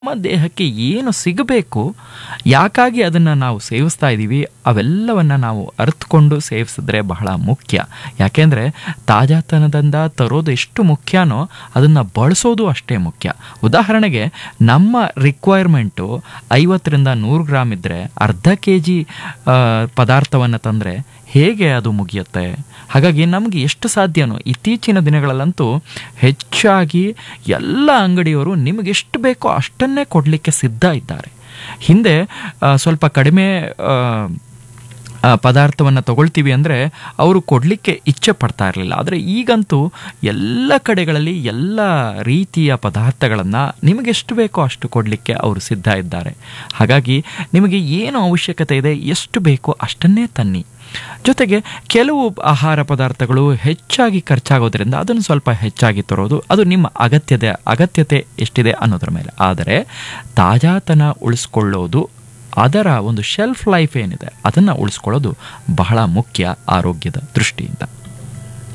ನಮ್ಮ ದೇಹಕ್ಕೆ ಏನು ಸಿಗಬೇಕು ಯಾಕಾಗಿ ಅದನ್ನು ನಾವು ಸೇವಿಸ್ತಾ ಇದ್ದೀವಿ ಅವೆಲ್ಲವನ್ನು ನಾವು ಅರ್ಥಕೊಂಡು ಸೇವಿಸಿದ್ರೆ ಬಹಳ ಮುಖ್ಯ ಯಾಕೆಂದರೆ ತಾಜಾತನದಿಂದ ತರೋದು ಎಷ್ಟು ಮುಖ್ಯನೋ ಅದನ್ನು ಬಳಸೋದು ಅಷ್ಟೇ ಮುಖ್ಯ ಉದಾಹರಣೆಗೆ ನಮ್ಮ ರಿಕ್ವೈರ್ಮೆಂಟು ಐವತ್ತರಿಂದ ನೂರು ಗ್ರಾಮ್ ಇದ್ದರೆ ಅರ್ಧ ಕೆ ಜಿ ಪದಾರ್ಥವನ್ನು ತಂದರೆ ಹೇಗೆ ಅದು ಮುಗಿಯುತ್ತೆ ಹಾಗಾಗಿ ನಮಗೆ ಎಷ್ಟು ಸಾಧ್ಯನೋ ಇತ್ತೀಚಿನ ದಿನಗಳಲ್ಲಂತೂ ಹೆಚ್ಚಾಗಿ ಎಲ್ಲ ಅಂಗಡಿಯವರು ನಿಮಗೆ ಎಷ್ಟು ಬೇಕೋ ಅಷ್ಟನ್ನೇ ಕೊಡಲಿಕ್ಕೆ ಸಿದ್ಧ ಇದ್ದಾರೆ ಹಿಂದೆ ಆ, ಸ್ವಲ್ಪ ಕಡಿಮೆ ಪದಾರ್ಥವನ್ನು ತಗೊಳ್ತೀವಿ ಅಂದರೆ ಅವರು ಕೊಡಲಿಕ್ಕೆ ಇಚ್ಛೆ ಪಡ್ತಾ ಇರಲಿಲ್ಲ ಆದರೆ ಈಗಂತೂ ಎಲ್ಲ ಕಡೆಗಳಲ್ಲಿ ಎಲ್ಲ ರೀತಿಯ ಪದಾರ್ಥಗಳನ್ನು ನಿಮಗೆಷ್ಟು ಬೇಕೋ ಅಷ್ಟು ಕೊಡಲಿಕ್ಕೆ ಅವರು ಸಿದ್ಧ ಇದ್ದಾರೆ ಹಾಗಾಗಿ ನಿಮಗೆ ಏನು ಅವಶ್ಯಕತೆ ಇದೆ ಎಷ್ಟು ಬೇಕೋ ಅಷ್ಟನ್ನೇ ತನ್ನಿ ಜೊತೆಗೆ ಕೆಲವು ಆಹಾರ ಪದಾರ್ಥಗಳು ಹೆಚ್ಚಾಗಿ ಖರ್ಚಾಗೋದ್ರಿಂದ ಅದನ್ನು ಸ್ವಲ್ಪ ಹೆಚ್ಚಾಗಿ ತರೋದು ಅದು ನಿಮ್ಮ ಅಗತ್ಯತೆ ಅಗತ್ಯತೆ ಎಷ್ಟಿದೆ ಅನ್ನೋದ್ರ ಮೇಲೆ ಆದರೆ ತಾಜಾತನ ಉಳಿಸ್ಕೊಳ್ಳೋದು ಅದರ ಒಂದು ಶೆಲ್ಫ್ ಲೈಫ್ ಏನಿದೆ ಅದನ್ನು ಉಳಿಸ್ಕೊಳ್ಳೋದು ಬಹಳ ಮುಖ್ಯ ಆರೋಗ್ಯದ ದೃಷ್ಟಿಯಿಂದ